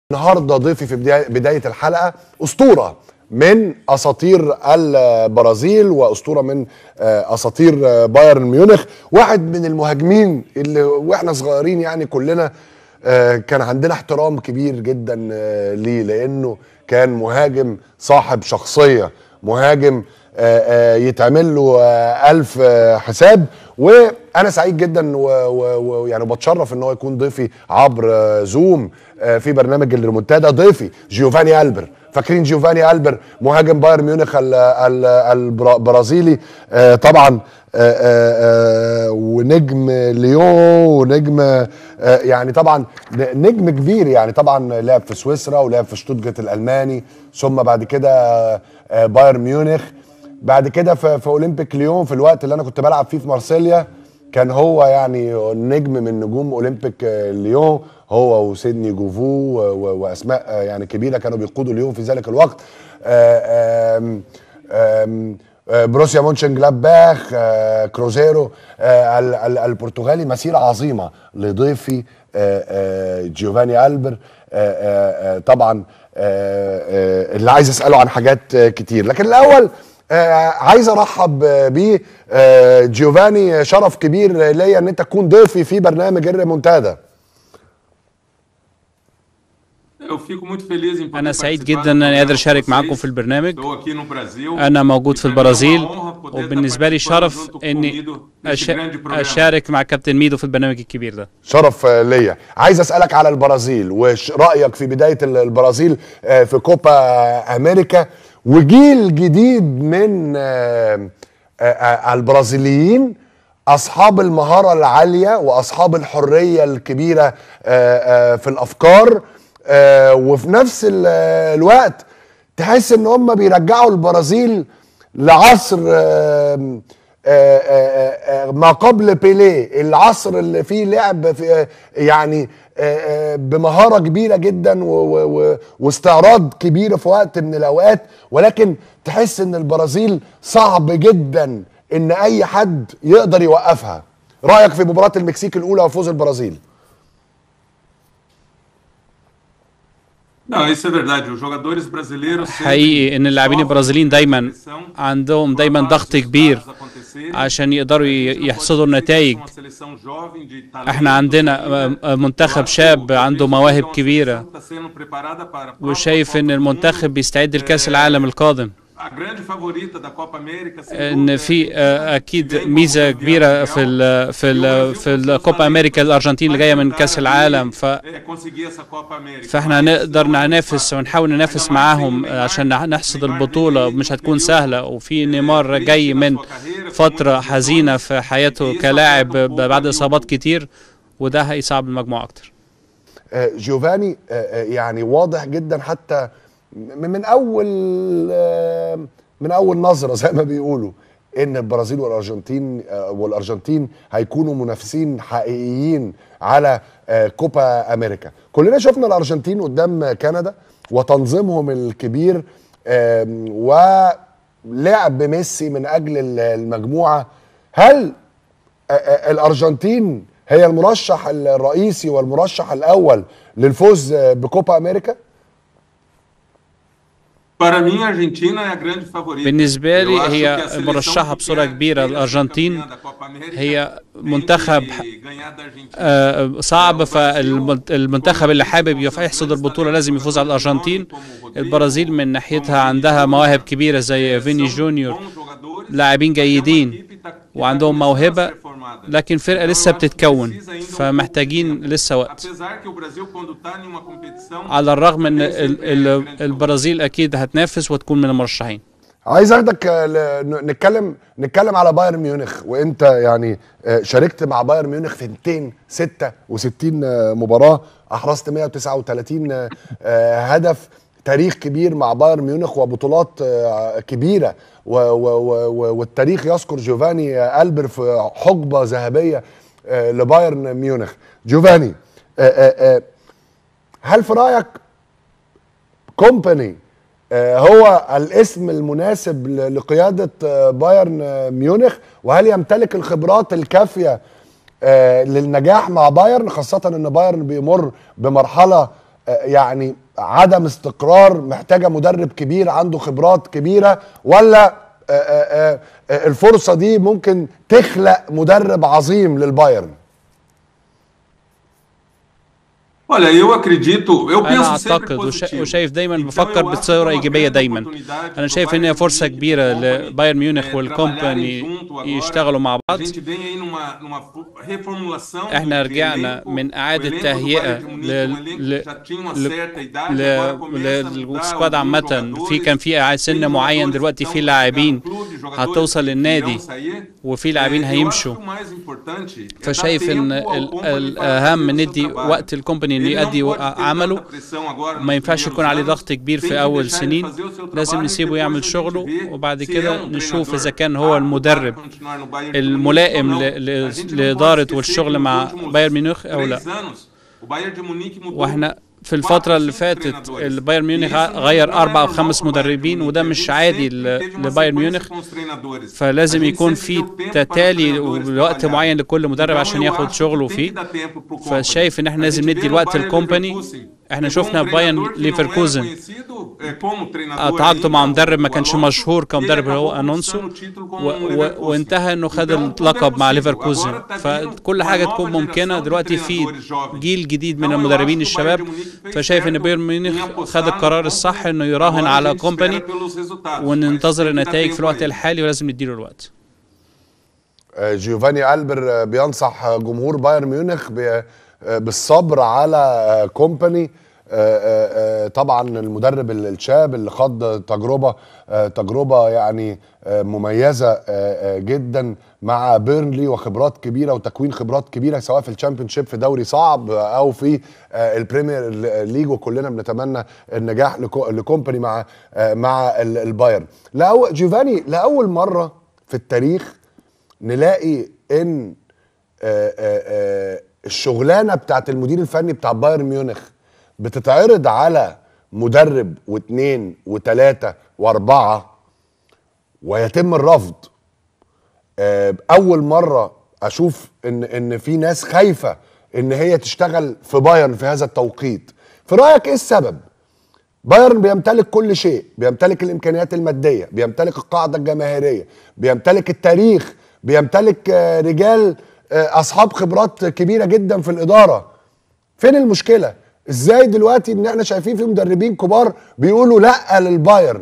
النهارده ضيفي في بداية, بدايه الحلقه اسطوره من اساطير البرازيل واسطوره من آه، اساطير آه، بايرن ميونخ واحد من المهاجمين اللي واحنا صغيرين يعني كلنا آه، كان عندنا احترام كبير جدا آه، ليه لانه كان مهاجم صاحب شخصيه مهاجم آه، آه، يتعمل له آه، ألف آه، حساب وأنا سعيد جدا ويعني بتشرف إن هو يكون ضيفي عبر آه، زوم آه، في برنامج الريمونتادا ضيفي جيوفاني ألبر فاكرين جيوفاني ألبر مهاجم بايرن ميونخ ال- ال- البرازيلي آه، طبعا آه، آه، آه، ونجم ليون ونجم آه، يعني طبعا نجم كبير يعني طبعا لعب في سويسرا ولعب في شتوتجارت الالماني ثم بعد كده آه، بايرن ميونخ بعد كده في, في اولمبيك ليون في الوقت اللي انا كنت بلعب فيه في مارسيليا كان هو يعني نجم من نجوم اولمبيك آه، ليون هو وسيدني جوفو و- و- واسماء آه، يعني كبيره كانوا بيقودوا ليون في ذلك الوقت آه، آم، آم، آه، بروسيا مونشن جلاباخ آه، كروزيرو آه، ال- ال- البرتغالي مسيرة عظيمة لضيفي آه، آه، جيوفاني ألبر آه، آه، آه، طبعا آه، آه، اللي عايز أسأله عن حاجات آه، كتير لكن الأول آه، عايز ارحب بيه آه، جيوفاني شرف كبير ليا ان انت تكون ضيفي في برنامج الريمونتادا Eu fico muito feliz em poder أنا سعيد participar جدا do إن أنا programa قادر com أشارك معاكم vocês. في البرنامج Estou aqui no Brasil. أنا موجود في E para mim é uma البرازيل honra poder estar وبالنسبة لي participando شرف junto com إني Mido nesse أش... grande programa. أشارك مع كابتن ميدو في البرنامج الكبير ده شرف آه، ليا عايز اسالك على البرازيل ورايك في بدايه ال- البرازيل آه، في كوبا آه، امريكا وجيل جديد من آه، آه، آه، البرازيليين اصحاب المهاره العاليه واصحاب الحريه الكبيره آه، آه، في الافكار آه، وفي نفس ال- آه، الوقت تحس ان هم بيرجعوا البرازيل لعصر آه، آه، آه، آه، ما قبل بيليه العصر اللي فيه لعب في آه، يعني آه، آه، بمهارة كبيرة جدا و- و- و- واستعراض كبير في وقت من الأوقات ولكن تحس إن البرازيل صعب جدا إن أي حد يقدر يوقفها رأيك في مباراة المكسيك الأولى وفوز البرازيل Não, isso é verdade. Os jogadores brasileiros sempre حقيقي إن اللاعبين sofrem البرازيليين دايما pressão عندهم por دايما vários ضغط كبير resultados acontecerem. عشان يقدروا A ي- gente não pode يحصدوا esquecer que النتائج nós somos uma seleção jovem de talento احنا عندنا ainda. آه، منتخب Eu acho شاب que عنده a مواهب seleção كبيرة está sendo preparada para a próxima وشايف Copa إن do المنتخب Mundo. بيستعد لكأس آه، العالم القادم A grande favorita da Copa América sem ان dúvida, في é a آه، Argentina, اكيد que vem como ميزه campeã كبيره mundial. في ال في ال في الكوبا امريكا الارجنتين اللي جايه من كاس العالم ف فاحنا نقدر ننافس ونحاول ننافس معاهم عشان نحصد البطوله مش هتكون سهله وفي نيمار جاي من فتره حزينه في حياته كلاعب بعد اصابات كتير وده هيصعب المجموعه اكتر آه، جيوفاني آه، آه، يعني واضح جدا حتى م- من اول آه، من اول نظره زي ما بيقولوا ان البرازيل والارجنتين آه، والارجنتين هيكونوا منافسين حقيقيين على آه، كوبا امريكا كلنا شفنا الارجنتين قدام كندا وتنظيمهم الكبير آم، ولعب ميسي من اجل ال- المجموعه هل آه، آه، الارجنتين هي المرشح الرئيسي والمرشح الاول للفوز آه، بكوبا امريكا Para mim, a Argentina é a grande favorita. بالنسبة لي Eu acho هي que a seleção مرشحة que بصورة quer- كبيرة. queira ser الأرجنتين campeã da Copa América هي tem منتخب que ganhar da Argentina. آه، صعب فالمنتخب اللي حابب يف- يحصد البطولة لازم يفوز على الأرجنتين البرازيل من ناحيتها عندها مواهب كبيرة زي فيني جونيور لاعبين جيدين وعندهم موهبة لكن فرقة لسه بتتكون فمحتاجين لسه وقت Apesar que o Brasil, quando tá em uma competição, على الرغم ان ال- ال- البرازيل اكيد هتنافس وتكون من المرشحين عايز اخدك آه، ل- ن- نتكلم نتكلم على بايرن ميونخ وانت يعني آه، شاركت مع بايرن ميونخ في 266 آه، مباراه احرزت 139 آه، آه، هدف تاريخ كبير مع بايرن ميونخ وبطولات آه، كبيره و و و و والتاريخ يذكر جوفاني آه، ألبر في حقبه ذهبيه آه، لبايرن ميونخ جوفاني آه، آه، آه، هل في رايك كومباني آه، هو الاسم المناسب ل- لقيادة آه، بايرن آه، ميونخ وهل يمتلك الخبرات الكافية آه، للنجاح مع بايرن خاصة ان بايرن بيمر بمرحلة آه، يعني عدم استقرار محتاجه مدرب كبير عنده خبرات كبيره ولا آه، آه، آه، الفرصه دي ممكن تخلق مدرب عظيم للبايرن Olha, eu acredito, eu انا penso sempre اعتقد وشا- positivo. وشايف دايما Então, بفكر eu acho que é بصوره uma ايجابيه grande دايما oportunidade انا pro شايف ان هي Bayern فرصه Munique كبيره Company, لبايرن ميونخ eh, والكومباني trabalharem junto agora. يشتغلوا مع A بعض gente vem aí numa, numa fu- reformulação احنا do رجعنا elenco. من O اعاده elenco do تهيئه Bayern de Munique, لل- um elenco ل- que já tinha uma ل- certa idade, ل- agora começa a mudar للسكواد alguns عامة في jogadores. كان في سن Tem معين jogadores دلوقتي que في estão لاعبين chegando no clube, jogadores هتوصل que للنادي irão sair. وفي لاعبين Eh, eu acho هيمشوا que o mais importante é dar فشايف ان tempo ao ال- company الاهم para fazer o seu ندي trabalho. وقت الكومباني انه Ele não يؤدي pode ter عمله tanta pressão agora ما nos ينفعش primeiros يكون عليه anos. ضغط كبير Tem que في اول deixar ele سنين fazer o seu لازم trabalho e نسيبه depois a يعمل gente شغله vê وبعد se كده é um نشوف treinador اذا كان هو apto المدرب para continuar no Bayern de Munique الملائم ou não. ل- A gente ل- não pode لإدارة esquecer والشغل que nos مع últimos بايرن ميونخ أو لا. três anos, o Bayern de Munique mudou واحنا في quatro, الفترة اللي cinco فاتت treinadores. البايرن ميونخ E isso não- غير não é أربع أو normal خمس pro Bayern de مدربين Munique. وده A مش gente عادي sempre ل- teve uma لبايرن sequência ميونخ com os treinadores. فلازم A gente يكون sempre في deu tempo para os تتالي treinadores ووقت trabalharem. معين لكل مدرب Então, عشان eu ياخد acho que شغله tem فيه que dar tempo pro company. فشايف ان احنا A لازم gente ندي vê no الوقت Bayern الكومباني Leverkusen. احنا Pegou um شفنا في بايرن treinador que não era ليفركوزن conhecido, eh, como treinador اتعاقدوا مع ainda, مدرب ما o كانش Alonso, مشهور e ele كمدرب اللي هو acabou الونسو conquistando o título com و- o و- Leverkusen. وانتهى انه خد Então, tudo é اللقب مع possível. ليفركوزن Agora tá vindo فكل uma حاجه nova تكون ممكنه geração de دلوقتي في treinadores jovens. جيل جديد من Então, eu المدربين acho que o الشباب Bayern de Munique fez فشايف ان certo بايرن em ميونخ apostar خد no القرار company. الصح انه يراهن Agora a على gente espera كومباني pelos resultados, mas وننتظر tem que dar النتائج tempo في الوقت a ele. الحالي ولازم نديله الوقت آه، جيوفاني ألبر آه، بينصح جمهور بايرن ميونخ ب- آه، بالصبر على آه، كومباني آه، آه، آه، طبعا المدرب ال- الشاب اللي خاض تجربه آه، تجربه يعني آه، مميزه آه، آه، جدا مع بيرنلي وخبرات كبيره وتكوين خبرات كبيره سواء في الشامبيونشيب في دوري صعب آه، او في آه، البريمير ليج وكلنا بنتمنى النجاح لكو- لكومباني مع آه، مع ال- البايرن لأو جيوفاني لاول مره في التاريخ نلاقي ان آه، آه، آه، الشغلانه بتاعت المدير الفني بتاع بايرن ميونخ بتتعرض على مدرب واثنين وثلاثه واربعه ويتم الرفض آه، اول مره اشوف ان ان في ناس خايفه ان هي تشتغل في بايرن في هذا التوقيت في رايك ايه السبب بايرن بيمتلك كل شيء بيمتلك الامكانيات الماديه بيمتلك القاعده الجماهيريه بيمتلك التاريخ بيمتلك آه، رجال آه، اصحاب خبرات كبيره جدا في الاداره فين المشكله ازاي دلوقتي ان احنا شايفين في مدربين كبار بيقولوا لا للبايرن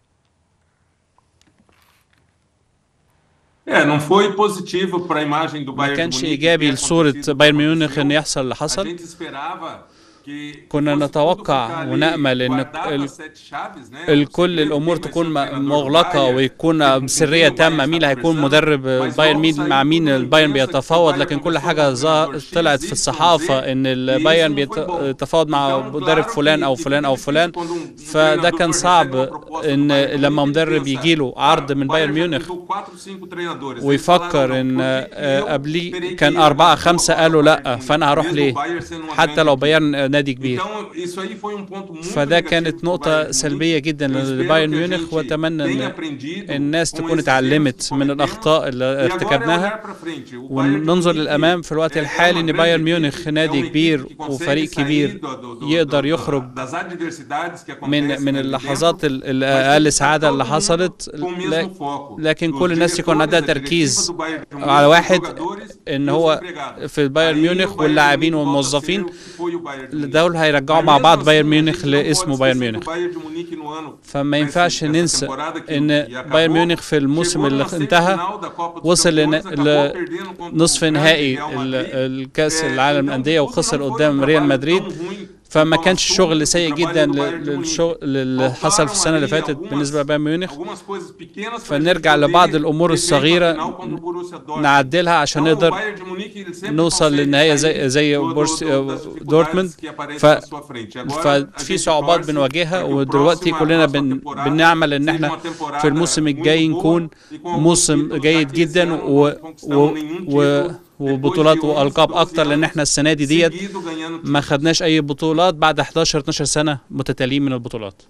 É, não foi positivo para a imagem do ما Bayern de كانش Munique ايجابي ter لصوره acontecido o que بايرن ميونخ aconteceu. ان يحصل اللي A حصل gente esperava que كنا fosse tudo نتوقع ficar ali ونأمل إن guardado ال- a sete chaves, né? الكل Você الامور quem vai تكون ser o م- treinador do مغلقه Bayern, ويكون com بسريه quem o تامه Bayern مين اللي está هيكون conversando, مدرب mas بايرن logo مين saiu مع مين toda a البايرن imprensa que o بيتفاوض Bayern لكن كل conversou حاجه com o ظا- treinador طلعت X, في Y, الصحافه Z, ان e البايرن isso não foi بيت- bom. تفاوض مع Então, مدرب claro فلان que او fica فلان او difícil فلان quando um- um فده treinador كان recebe صعب uma proposta do ان Bayern de لما Munique, مدرب ele يجي pensa, له عرض "Ah, من o بايرن Bayern já ميونخ tentou quatro, cinco treinadores." Eles falaram ويفكر não, ان porque آه، eu قبليه esperei كان que أربعة ele خمسة fosse قالوا ao لا Bayern de فأنا هروح Munique, ليه mesmo o Bayern sendo uma حتى grande لو equipe. بايرن نادي كبير Então, isso aí foi um ponto muito فده negativo كانت pro نقطة Bayern de سلبية Munique. جدا Eu espero لبايرن que a ميونخ gente واتمنى tenha ان aprendido الناس com تكون esses erros que اتعلمت من cometemos. الاخطاء اللي E agora é ارتكبناها olhar pra frente. O Bayern de وننظر Munique للامام في الوقت é- é الحالي uma ان grande بايرن equipe, ميونخ é نادي uma كبير equipe que consegue وفريق sair كبير do- do- do- يقدر do- يخرج das adversidades que من acontecem من ali اللحظات dentro, ال- mas tem الاقل que estar سعاده اللي todo mundo حصلت com o لا- mesmo foco. لكن Os كل الناس يكون diretores, عندها a تركيز diretiva do Bayern de Munique, على os واحد jogadores ان e os هو empregados. في البايرن Aí o ميونخ Bayern de واللاعبين Munique volta a والموظفين ser o que foi o Bayern de Munique. دول هيرجعوا Mas مع mesmo بعض assim, بايرن a ميونخ gente não لاسمه pode بايرن esquecer ميونخ que o Bayern de Munique no ano فما nessa- ينفعش nessa ننسى temporada que- ان que acabou, بايرن ميونخ في chegou الموسم اللي numa انتهى semifinal da Copa dos وصل Campeões, لن- acabou ل- perdendo contra نصف o grande نهائي Real ال- Madrid. الكاس É, العالم então, للانديه tudo وخسر não foi um قدام ريال trabalho مدريد tão ruim فما como كانش assume شغل o سيء trabalho جدا do ل- Bayern de Munique. للشغل اللي حصل في السنه اللي Faltaram فاتت ali بالنسبه لبايرن ميونخ algumas coisas pequenas pra فنرجع gente poder لبعض الامور ter feito a الصغيره final contra o Borussia Dortmund. نعدلها عشان Então, o نقدر Bayern de Munique, ele sempre نوصل consegue للنهايه sair زي زي do- do- بورس do- das dificuldades دورتموند que aparecem ف na sua frente. Agora, a ففي gente صعوبات torce بنواجهها para que o ودلوقتي próximo- كلنا a próxima بن temporada بنعمل ان seja احنا uma temporada في الموسم muito الجاي boa نكون e com alguns موسم títulos, جيد já que esse جدا ano و... não conquistamos و... nenhum و... título وبطولات depois de 11, والقاب 12 اكتر لان anos احنا السنه دي ديت seguido ganhando ما títulos. خدناش اي بطولات بعد 11 12 سنه متتاليين من البطولات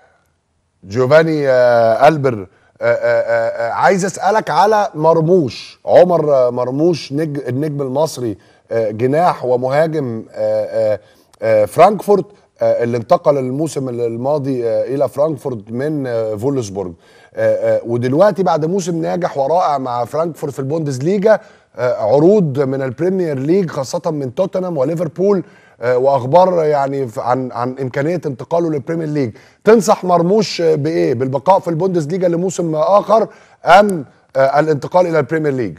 جوفاني آه، ألبر آه، آه، آه، عايز اسالك على مرموش عمر آه، مرموش نج النجم المصري آه، جناح ومهاجم آه، آه، آه، فرانكفورت آه، اللي انتقل الموسم الماضي آه، الى فرانكفورت من آه، فولسبورج آه، آه، ودلوقتي بعد موسم ناجح ورائع مع فرانكفورت في البوندسليجا آه، عروض من البريمير ليج خاصه من توتنهام وليفربول آه، واخبار يعني ف- عن عن امكانيه انتقاله للبريمير ليج تنصح مرموش آه، بايه بالبقاء في البوندسليجا لموسم اخر ام آه، الانتقال الى البريمير ليج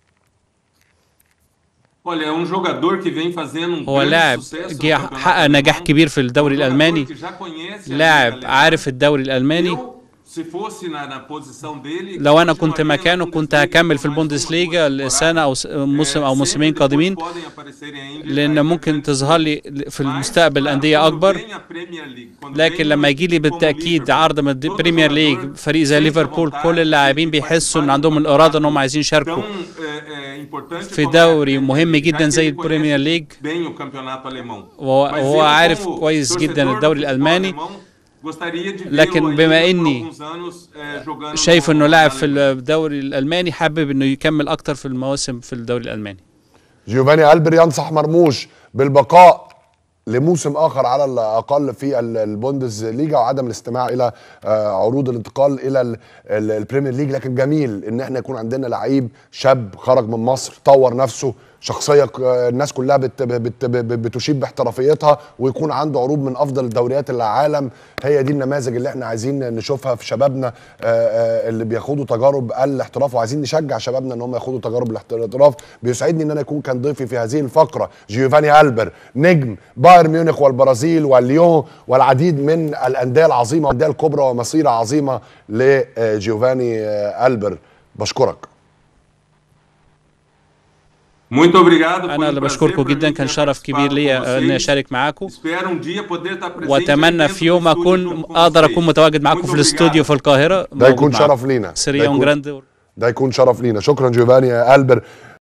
Olha, é um jogador que vem fazendo um هو grande لاعب sucesso no جه campeonato حقق نجاح alemão. كبير في الدوري Um jogador الالماني que já conhece a لاعب Liga Alemã. عارف الدوري الالماني Eu, se fosse na, na posição dele, لو انا كنت continuaria na مكانه كنت Bundesliga هكمل في por mais uma, البوندسليجا duas لسنه او temporadas. س- موسم او É, موسمين sempre depois قادمين podem aparecer ainda لان ainda ممكن grandes تظهر لي في المستقبل انديه اكبر لكن لما يجي لي بالتاكيد عرض من البريمير ليج فريق زي ليفربول كل اللاعبين بيحسوا ان عندهم الاراده انهم عايزين يشاركوا في دوري مهم جدا زي البريمير ليج وهو وهو عارف كويس جدا الدوري الالماني لكن بما اني شايف انه لاعب في الدوري الالماني حابب انه يكمل اكتر في المواسم في الدوري الالماني جيوفاني ألبر ينصح مرموش بالبقاء لموسم اخر على الاقل في ال- البوندز ليجا وعدم الاستماع الى آه، عروض الانتقال الى ال- ال- البريمير ليج لكن جميل ان احنا يكون عندنا لعيب شاب خرج من مصر طور نفسه شخصيه ك- آه، الناس كلها بت بت بت بتشيد باحترافيتها ويكون عنده عروض من افضل دوريات العالم هي دي النماذج اللي احنا عايزين نشوفها في شبابنا آه، آه، اللي بياخدوا تجارب الاحتراف وعايزين نشجع شبابنا ان هم ياخدوا تجارب الاحتراف بيسعدني ان انا يكون كان ضيفي في هذه الفقره جيوفاني البر نجم بايرن ميونخ والبرازيل والليون والعديد من الانديه العظيمه والانديه الكبرى ومسيره عظيمه لجيوفاني آه، البر بشكرك Muito obrigado. foi انا um اللي prazer بشكركم pra mim جدا ter كان شرف participado كبير com ليا ان vocês. اشارك معاكم Espero um dia poder estar presente واتمنى aí في dentro يوم do estúdio اكون junto com اقدر vocês. اكون متواجد معاكم Muito في الاستوديو obrigado. في القاهره ده يكون موجود معاكم. شرف لينا ده سريون يكون- جراند ده يكون شرف لينا شكرا جيوفاني البر